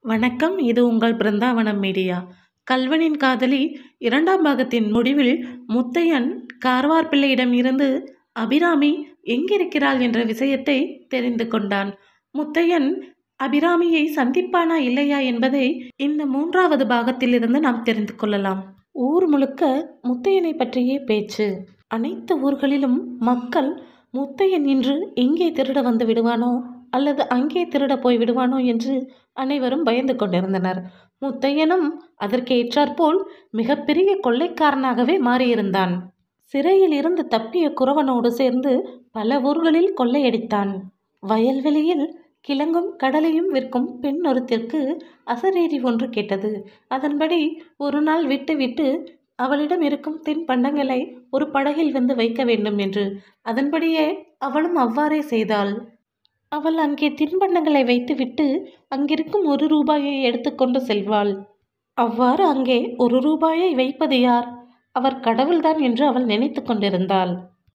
வணக்கம் இது உங்கள் பிருந்தாவனம் மீடியா கல்வனின் காதலி இரண்டாம் பாகத்தின் முடிவில் முத்தையன் கார்வார் பிள்ளையிடம் இருந்து அபிராமி எங்கிருக்கிறாள் என்ற விஷயத்தை தெரிந்து கொண்டான் முத்தையன் அபிராமியை சந்திப்பானா இல்லையா என்பதை இந்த மூன்றாவது பாகத்திலிருந்து நாம் தெரிந்து கொள்ளலாம் ஊர் முழுக்க முத்தையனை பற்றியே பேச்சு அனைத்து ஊர்களிலும் மக்கள் முத்தையன் இன்று எங்கே திருட வந்து விடுவானோ அல்லது அங்கே திருட போய் விடுவானோ என்று அனைவரும் பயந்து கொண்டிருந்தனர் முத்தையனும் அதற்கு ஏற்றாற்போல் மிகப்பெரிய கொள்ளைக்காரனாகவே மாறியிருந்தான் சிறையில் இருந்து தப்பிய குறவனோடு சேர்ந்து பல ஊர்களில் கொள்ளையடித்தான் வயல்வெளியில் கிழங்கும் கடலையும் விற்கும் பெண் ஒருத்திற்கு அசரேரி ஒன்று கேட்டது அதன்படி ஒரு நாள் விட்டு விட்டு அவளிடம் இருக்கும் தின்பண்டங்களை ஒரு படகில் வந்து வைக்க வேண்டும் என்று அதன்படியே அவளும் அவ்வாறே செய்தாள் அவள் அங்கே தின்பண்டங்களை வைத்துவிட்டு அங்கிருக்கும் ஒரு ரூபாயை எடுத்துக்கொண்டு செல்வாள் அவ்வாறு அங்கே ஒரு ரூபாயை வைப்பது யார் அவர் கடவுள்தான் என்று அவள் நினைத்து கொண்டிருந்தாள்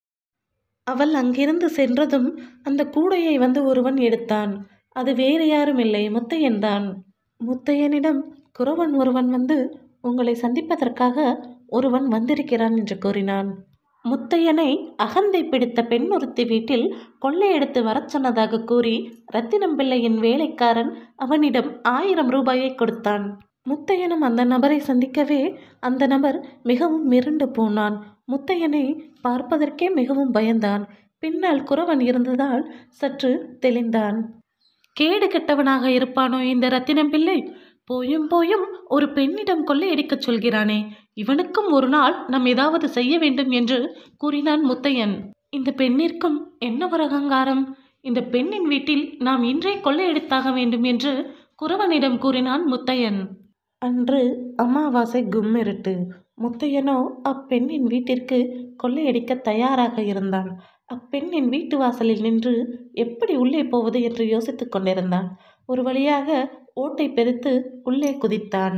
அவள் அங்கிருந்து சென்றதும் அந்த கூடையை வந்து ஒருவன் எடுத்தான் அது வேறு யாரும் இல்லை முத்தையன்தான் முத்தையனிடம் குறவன் ஒருவன் வந்து உங்களை சந்திப்பதற்காக ஒருவன் வந்திருக்கிறான் என்று கூறினான் முத்தையனை அகந்தை பிடித்த பெண் ஒருத்தி வீட்டில் கொள்ளையெடுத்து வரச் சொன்னதாக கூறி ரத்தினம் பிள்ளையின் வேலைக்காரன் அவனிடம் ஆயிரம் ரூபாயை கொடுத்தான் முத்தையனும் அந்த நபரை சந்திக்கவே அந்த நபர் மிகவும் மிருண்டு போனான் முத்தையனை பார்ப்பதற்கே மிகவும் பயந்தான் பின்னால் குறவன் இருந்ததால் சற்று தெளிந்தான் கேடு கெட்டவனாக இருப்பானோ இந்த ரத்தினம் பிள்ளை போயும் போயும் ஒரு பெண்ணிடம் கொள்ளையடிக்கச் சொல்கிறானே இவனுக்கும் ஒரு நாள் நாம் ஏதாவது செய்ய வேண்டும் என்று கூறினான் முத்தையன் இந்த பெண்ணிற்கும் என்ன ஒரு அகங்காரம் இந்த பெண்ணின் வீட்டில் நாம் இன்றே கொள்ளையடித்தாக வேண்டும் என்று குறவனிடம் கூறினான் முத்தையன் அன்று அமாவாசை கும்மிருட்டு முத்தையனோ அப்பெண்ணின் வீட்டிற்கு கொள்ளையடிக்க தயாராக இருந்தான் அப்பெண்ணின் வீட்டு வாசலில் நின்று எப்படி உள்ளே போவது என்று யோசித்துக் கொண்டிருந்தான் ஒரு வழியாக ஓட்டை பெருத்து உள்ளே குதித்தான்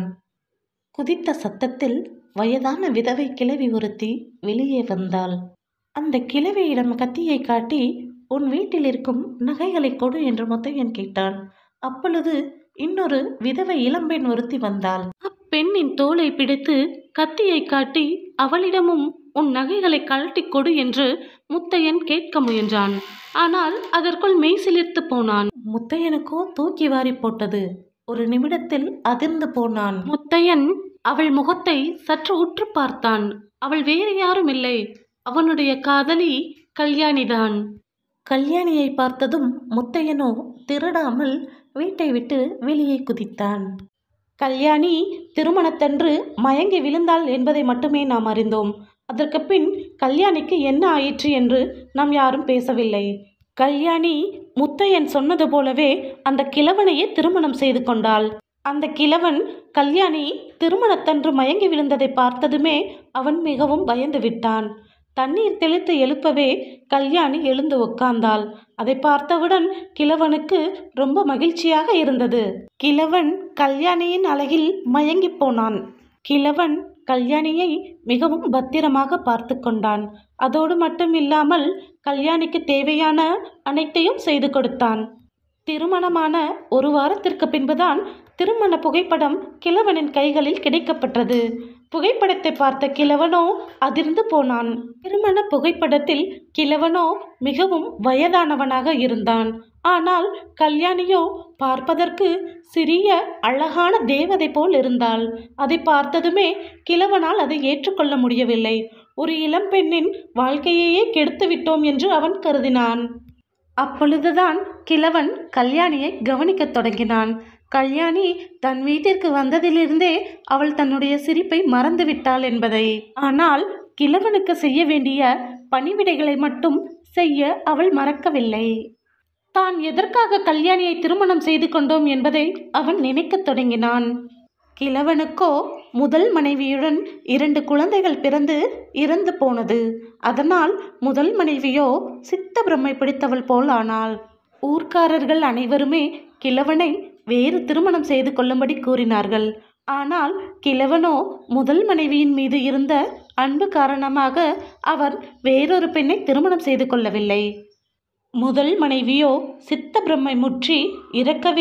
குதித்த சத்தத்தில் வயதான விதவை கிழவி ஒருத்தி வெளியே வந்தாள் அந்த கிழவியிடம் கத்தியை காட்டி உன் வீட்டில் இருக்கும் நகைகளை கொடு என்று முத்தையன் கேட்டான் அப்பொழுது இன்னொரு விதவை இளம்பெண் ஒருத்தி வந்தாள் அப்பெண்ணின் தோலை பிடித்து கத்தியை காட்டி அவளிடமும் உன் நகைகளை கழட்டி கொடு என்று முத்தையன் கேட்க முயன்றான் ஆனால் அதற்குள் மெய் சிலிர்த்து போனான் முத்தையனுக்கோ தூக்கி வாரி போட்டது ஒரு நிமிடத்தில் அதிர்ந்து போனான் முத்தையன் அவள் முகத்தை சற்று உற்று பார்த்தான் அவள் வேறு யாரும் இல்லை அவனுடைய காதலி கல்யாணிதான் கல்யாணியை பார்த்ததும் முத்தையனோ திருடாமல் வீட்டை விட்டு வெளியே குதித்தான் கல்யாணி திருமணத்தன்று மயங்கி விழுந்தாள் என்பதை மட்டுமே நாம் அறிந்தோம் அதற்கு பின் கல்யாணிக்கு என்ன ஆயிற்று என்று நாம் யாரும் பேசவில்லை கல்யாணி முத்தையன் சொன்னது போலவே அந்த கிழவனையே திருமணம் செய்து கொண்டாள் அந்த கிழவன் கல்யாணி திருமணத்தன்று மயங்கி விழுந்ததை பார்த்ததுமே அவன் மிகவும் பயந்து விட்டான் தண்ணீர் தெளித்து எழுப்பவே கல்யாணி எழுந்து உட்கார்ந்தாள் அதை பார்த்தவுடன் கிழவனுக்கு ரொம்ப மகிழ்ச்சியாக இருந்தது கிழவன் கல்யாணியின் அழகில் மயங்கி போனான் கிழவன் கல்யாணியை மிகவும் பத்திரமாக பார்த்து கொண்டான் அதோடு மட்டும் இல்லாமல் கல்யாணிக்கு தேவையான அனைத்தையும் செய்து கொடுத்தான் திருமணமான ஒரு வாரத்திற்கு பின்புதான் திருமண புகைப்படம் கிழவனின் கைகளில் கிடைக்கப்பட்டது புகைப்படத்தை பார்த்த கிழவனோ அதிர்ந்து போனான் திருமண புகைப்படத்தில் கிழவனோ மிகவும் வயதானவனாக இருந்தான் ஆனால் கல்யாணியோ பார்ப்பதற்கு சிறிய அழகான தேவதை போல் இருந்தாள் அதை பார்த்ததுமே கிழவனால் அதை ஏற்றுக்கொள்ள முடியவில்லை ஒரு இளம்பெண்ணின் வாழ்க்கையையே கெடுத்து விட்டோம் என்று அவன் கருதினான் அப்பொழுதுதான் கிழவன் கல்யாணியை கவனிக்கத் தொடங்கினான் கல்யாணி தன் வீட்டிற்கு வந்ததிலிருந்தே அவள் தன்னுடைய சிரிப்பை மறந்துவிட்டாள் என்பதை ஆனால் கிழவனுக்கு செய்ய வேண்டிய பணிவிடைகளை மட்டும் செய்ய அவள் மறக்கவில்லை தான் எதற்காக கல்யாணியை திருமணம் செய்து கொண்டோம் என்பதை அவன் நினைக்கத் தொடங்கினான் கிழவனுக்கோ முதல் மனைவியுடன் இரண்டு குழந்தைகள் பிறந்து இறந்து போனது அதனால் முதல் மனைவியோ சித்த பிரம்மை பிடித்தவள் போல் ஆனாள் ஊர்க்காரர்கள் அனைவருமே கிழவனை வேறு திருமணம் செய்து கொள்ளும்படி கூறினார்கள் ஆனால் கிழவனோ முதல் மனைவியின் மீது இருந்த அன்பு காரணமாக அவர் வேறொரு பெண்ணை திருமணம் செய்து கொள்ளவில்லை முதல் மனைவியோ சித்த பிரம்மை முற்றி இறக்கவே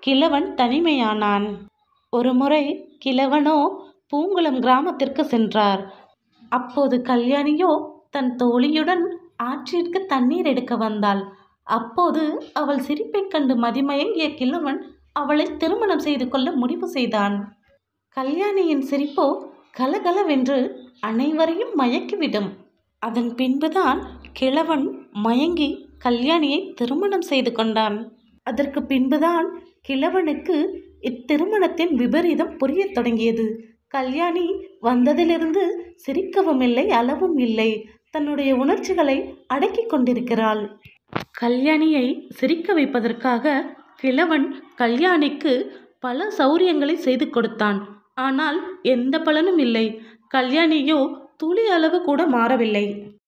கிழவன் தனிமையானான் ஒருமுறை கிழவனோ பூங்குளம் கிராமத்திற்கு சென்றார் அப்போது கல்யாணியோ தன் தோழியுடன் ஆற்றிற்கு தண்ணீர் எடுக்க வந்தாள் அப்போது அவள் சிரிப்பைக் கண்டு மதிமயங்கிய கிழவன் அவளை திருமணம் செய்து கொள்ள முடிவு செய்தான் கல்யாணியின் சிரிப்போ கலகலவென்று அனைவரையும் மயக்கிவிடும் அதன் பின்புதான் கிழவன் மயங்கி கல்யாணியை திருமணம் செய்து கொண்டான் அதற்கு பின்புதான் கிழவனுக்கு இத்திருமணத்தின் விபரீதம் புரியத் தொடங்கியது கல்யாணி வந்ததிலிருந்து சிரிக்கவும் இல்லை அளவும் இல்லை தன்னுடைய உணர்ச்சிகளை அடக்கிக் கொண்டிருக்கிறாள் கல்யாணியை சிரிக்க வைப்பதற்காக கிழவன் கல்யாணிக்கு பல சௌரியங்களை செய்து கொடுத்தான் ஆனால் எந்த பலனும் இல்லை கல்யாணியோ துளி அளவு கூட மாறவில்லை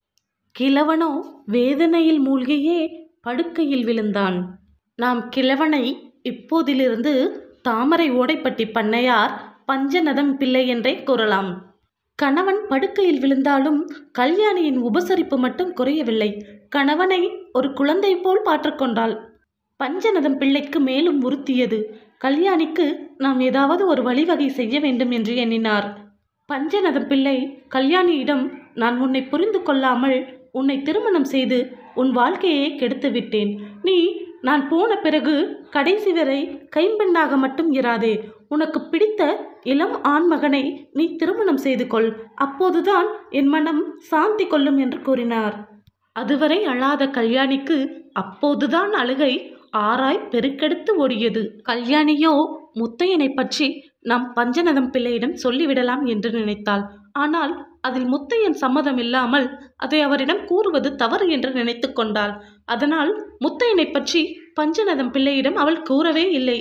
கிழவனோ வேதனையில் மூழ்கியே படுக்கையில் விழுந்தான் நாம் கிழவனை இப்போதிலிருந்து தாமரை ஓடைப்பட்டி பண்ணையார் பஞ்சநதம் பிள்ளை என்றே கூறலாம் கணவன் படுக்கையில் விழுந்தாலும் கல்யாணியின் உபசரிப்பு மட்டும் குறையவில்லை கணவனை ஒரு குழந்தை போல் பாற்றுக்கொண்டாள் பஞ்சநதம் பிள்ளைக்கு மேலும் உறுத்தியது கல்யாணிக்கு நாம் ஏதாவது ஒரு வழிவகை செய்ய வேண்டும் என்று எண்ணினார் பஞ்சநதம் பிள்ளை கல்யாணியிடம் நான் உன்னை புரிந்து கொள்ளாமல் உன்னை திருமணம் செய்து உன் வாழ்க்கையை கெடுத்து விட்டேன் நீ நான் போன பிறகு கடைசி வரை கைம்பெண்ணாக மட்டும் இராதே உனக்கு பிடித்த இளம் ஆண்மகனை நீ திருமணம் செய்து கொள் அப்போதுதான் என் மனம் சாந்தி கொள்ளும் என்று கூறினார் அதுவரை அழாத கல்யாணிக்கு அப்போதுதான் அழுகை ஆராய் பெருக்கெடுத்து ஓடியது கல்யாணியோ முத்தையனை பற்றி நம் பஞ்சநதம் பிள்ளையிடம் சொல்லிவிடலாம் என்று நினைத்தாள் ஆனால் அதில் முத்தையன் சம்மதம் இல்லாமல் அதை அவரிடம் கூறுவது தவறு என்று நினைத்து கொண்டாள் அதனால் முத்தையனை பற்றி பஞ்சநதம் பிள்ளையிடம் அவள் கூறவே இல்லை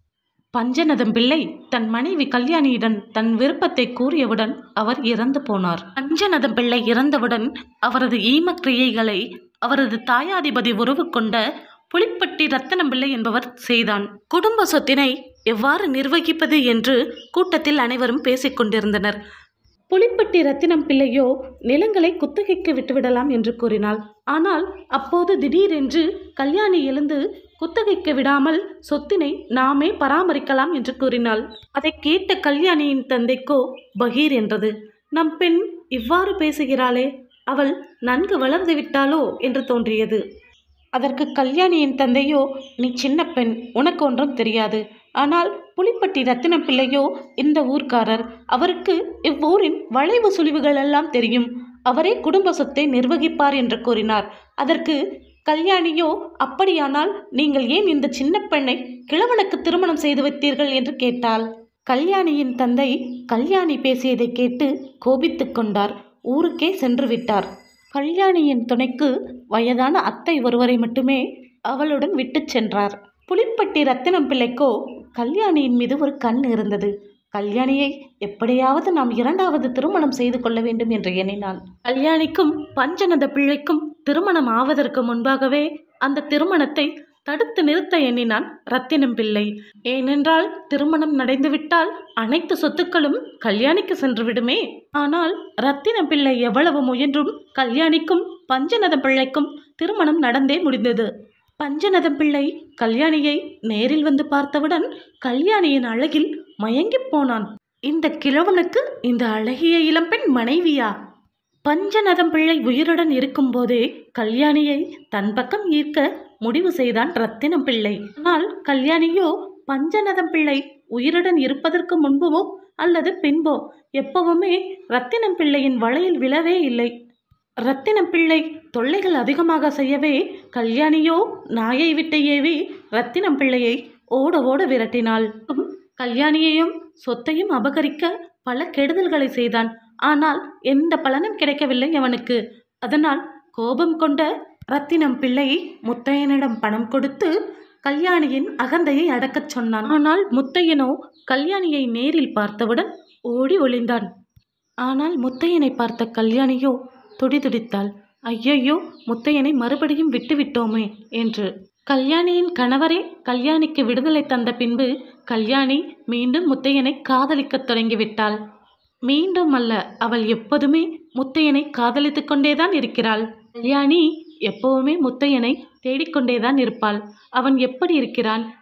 பஞ்சநதம் பிள்ளை தன் மனைவி கல்யாணியிடம் தன் விருப்பத்தை கூறியவுடன் அவர் இறந்து போனார் பஞ்சநதம் பிள்ளை இறந்தவுடன் அவரது ஈமக்கிரியைகளை அவரது தாயாதிபதி உறவு கொண்ட புலிப்பட்டி ரத்தனம் பிள்ளை என்பவர் செய்தான் குடும்ப சொத்தினை எவ்வாறு நிர்வகிப்பது என்று கூட்டத்தில் அனைவரும் பேசிக் கொண்டிருந்தனர் புலிப்பட்டி ரத்தினம் பிள்ளையோ நிலங்களை குத்தகைக்கு விட்டுவிடலாம் என்று கூறினாள் ஆனால் அப்போது திடீரென்று கல்யாணி எழுந்து குத்தகைக்கு விடாமல் சொத்தினை நாமே பராமரிக்கலாம் என்று கூறினாள் அதை கேட்ட கல்யாணியின் தந்தைக்கோ பகீர் என்றது நம் பெண் இவ்வாறு பேசுகிறாளே அவள் நன்கு வளர்ந்து விட்டாளோ என்று தோன்றியது அதற்கு கல்யாணியின் தந்தையோ நீ சின்ன பெண் உனக்கு ஒன்றும் தெரியாது ஆனால் புலிப்பட்டி ரத்தினம் பிள்ளையோ இந்த ஊர்க்காரர் அவருக்கு இவ்வூரின் வளைவு சுழிவுகள் எல்லாம் தெரியும் அவரே குடும்ப சொத்தை நிர்வகிப்பார் என்று கூறினார் அதற்கு கல்யாணியோ அப்படியானால் நீங்கள் ஏன் இந்த சின்ன பெண்ணை கிழவனுக்கு திருமணம் செய்து வைத்தீர்கள் என்று கேட்டாள் கல்யாணியின் தந்தை கல்யாணி பேசியதை கேட்டு கோபித்துக் கொண்டார் ஊருக்கே சென்று விட்டார் கல்யாணியின் துணைக்கு வயதான அத்தை ஒருவரை மட்டுமே அவளுடன் விட்டுச் சென்றார் புலிப்பட்டி ரத்தினம் பிள்ளைக்கோ கல்யாணியின் மீது ஒரு கண் இருந்தது கல்யாணியை எப்படியாவது நாம் இரண்டாவது திருமணம் செய்து கொள்ள வேண்டும் என்று எண்ணினான் கல்யாணிக்கும் பஞ்சநத பிள்ளைக்கும் திருமணம் ஆவதற்கு முன்பாகவே அந்த திருமணத்தை தடுத்து நிறுத்த எண்ணினான் ரத்தினம் பிள்ளை ஏனென்றால் திருமணம் நடந்துவிட்டால் அனைத்து சொத்துக்களும் கல்யாணிக்கு சென்றுவிடுமே ஆனால் ரத்தினம் பிள்ளை எவ்வளவு முயன்றும் கல்யாணிக்கும் பஞ்சநத பிள்ளைக்கும் திருமணம் நடந்தே முடிந்தது பஞ்சநதம் பிள்ளை கல்யாணியை நேரில் வந்து பார்த்தவுடன் கல்யாணியின் அழகில் மயங்கிப் போனான் இந்த கிழவனுக்கு இந்த அழகிய இளம்பெண் மனைவியா பஞ்சநதம் பிள்ளை உயிருடன் இருக்கும்போதே கல்யாணியை தன் பக்கம் ஈர்க்க முடிவு செய்தான் ரத்தினம் பிள்ளை ஆனால் கல்யாணியோ பஞ்சநதம் பிள்ளை உயிருடன் இருப்பதற்கு முன்போ அல்லது பின்போ எப்பவுமே ரத்தினம் பிள்ளையின் வலையில் விழவே இல்லை ரத்தினம் பிள்ளை தொல்லைகள் அதிகமாக செய்யவே கல்யாணியோ நாயை விட்டு ஏவி ரத்தினம் பிள்ளையை ஓட ஓட விரட்டினாள் கல்யாணியையும் சொத்தையும் அபகரிக்க பல கெடுதல்களை செய்தான் ஆனால் எந்த பலனும் கிடைக்கவில்லை அவனுக்கு அதனால் கோபம் கொண்ட ரத்தினம் பிள்ளை முத்தையனிடம் பணம் கொடுத்து கல்யாணியின் அகந்தையை அடக்கச் சொன்னான் ஆனால் முத்தையனோ கல்யாணியை நேரில் பார்த்தவுடன் ஓடி ஒளிந்தான் ஆனால் முத்தையனை பார்த்த கல்யாணியோ துடிதுடித்தாள் ஐயையோ முத்தையனை மறுபடியும் விட்டுவிட்டோமே என்று கல்யாணியின் கணவரே கல்யாணிக்கு விடுதலை தந்த பின்பு கல்யாணி மீண்டும் முத்தையனை காதலிக்கத் தொடங்கிவிட்டாள் மீண்டும் அல்ல அவள் எப்போதுமே முத்தையனை காதலித்துக் கொண்டேதான் இருக்கிறாள் கல்யாணி எப்பவுமே முத்தையனை தேடிக்கொண்டேதான் இருப்பாள் அவன் எப்படி இருக்கிறான்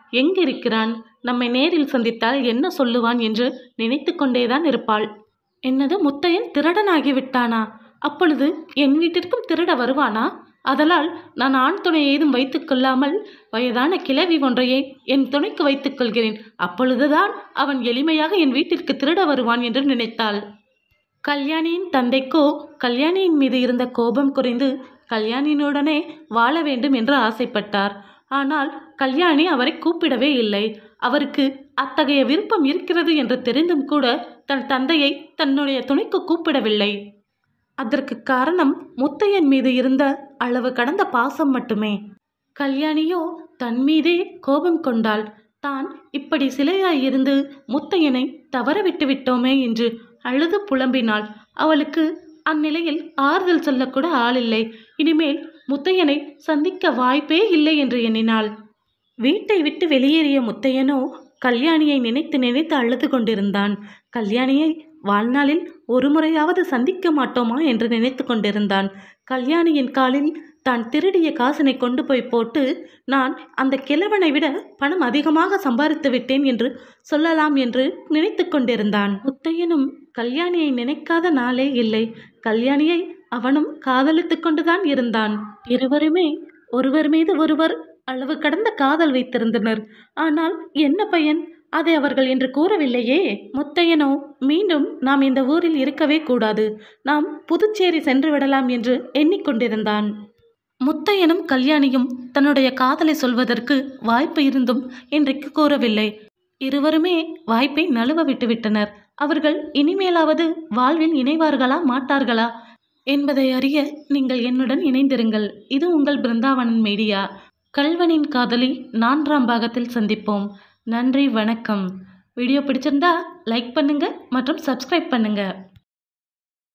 எங்கிருக்கிறான் நம்மை நேரில் சந்தித்தால் என்ன சொல்லுவான் என்று நினைத்து கொண்டேதான் இருப்பாள் என்னது முத்தையன் திருடனாகி விட்டானா அப்பொழுது என் வீட்டிற்கும் திருட வருவானா அதனால் நான் ஆண் துணை ஏதும் வைத்துக் கொள்ளாமல் வயதான கிழவி ஒன்றையே என் துணைக்கு வைத்துக் கொள்கிறேன் அப்பொழுதுதான் அவன் எளிமையாக என் வீட்டிற்கு திருட வருவான் என்று நினைத்தாள் கல்யாணியின் தந்தைக்கோ கல்யாணியின் மீது இருந்த கோபம் குறைந்து கல்யாணியினுடனே வாழ வேண்டும் என்று ஆசைப்பட்டார் ஆனால் கல்யாணி அவரை கூப்பிடவே இல்லை அவருக்கு அத்தகைய விருப்பம் இருக்கிறது என்று தெரிந்தும் கூட தன் தந்தையை தன்னுடைய துணைக்கு கூப்பிடவில்லை அதற்கு காரணம் முத்தையன் மீது இருந்த அளவு கடந்த பாசம் மட்டுமே கல்யாணியோ தன் மீதே கோபம் கொண்டாள் தான் இப்படி சிலையாய் இருந்து முத்தையனை தவற விட்டு விட்டோமே என்று அழுது புலம்பினாள் அவளுக்கு அந்நிலையில் ஆறுதல் சொல்லக்கூட ஆளில்லை இனிமேல் முத்தையனை சந்திக்க வாய்ப்பே இல்லை என்று எண்ணினாள் வீட்டை விட்டு வெளியேறிய முத்தையனோ கல்யாணியை நினைத்து நினைத்து அழுது கொண்டிருந்தான் கல்யாணியை வாழ்நாளில் ஒரு முறையாவது சந்திக்க மாட்டோமா என்று நினைத்து கொண்டிருந்தான் கல்யாணியின் காலில் தான் திருடிய காசினை கொண்டு போய் போட்டு நான் அந்த கிழவனை விட பணம் அதிகமாக சம்பாதித்து விட்டேன் என்று சொல்லலாம் என்று நினைத்து கொண்டிருந்தான் முத்தையனும் கல்யாணியை நினைக்காத நாளே இல்லை கல்யாணியை அவனும் காதலித்து கொண்டுதான் இருந்தான் இருவருமே ஒருவர் மீது ஒருவர் அளவு கடந்த காதல் வைத்திருந்தனர் ஆனால் என்ன பயன் அதை அவர்கள் என்று கூறவில்லையே முத்தையனோ மீண்டும் நாம் இந்த ஊரில் இருக்கவே கூடாது நாம் புதுச்சேரி சென்று விடலாம் என்று எண்ணிக்கொண்டிருந்தான் முத்தையனும் கல்யாணியும் தன்னுடைய காதலை சொல்வதற்கு வாய்ப்பு இருந்தும் இன்றைக்கு கூறவில்லை இருவருமே வாய்ப்பை நழுவ விட்டுவிட்டனர் அவர்கள் இனிமேலாவது வாழ்வில் இணைவார்களா மாட்டார்களா என்பதை அறிய நீங்கள் என்னுடன் இணைந்திருங்கள் இது உங்கள் பிருந்தாவனன் மீடியா கல்வனின் காதலி நான்காம் பாகத்தில் சந்திப்போம் நன்றி வணக்கம் வீடியோ பிடிச்சிருந்தா லைக் பண்ணுங்க மற்றும் சப்ஸ்கிரைப் பண்ணுங்க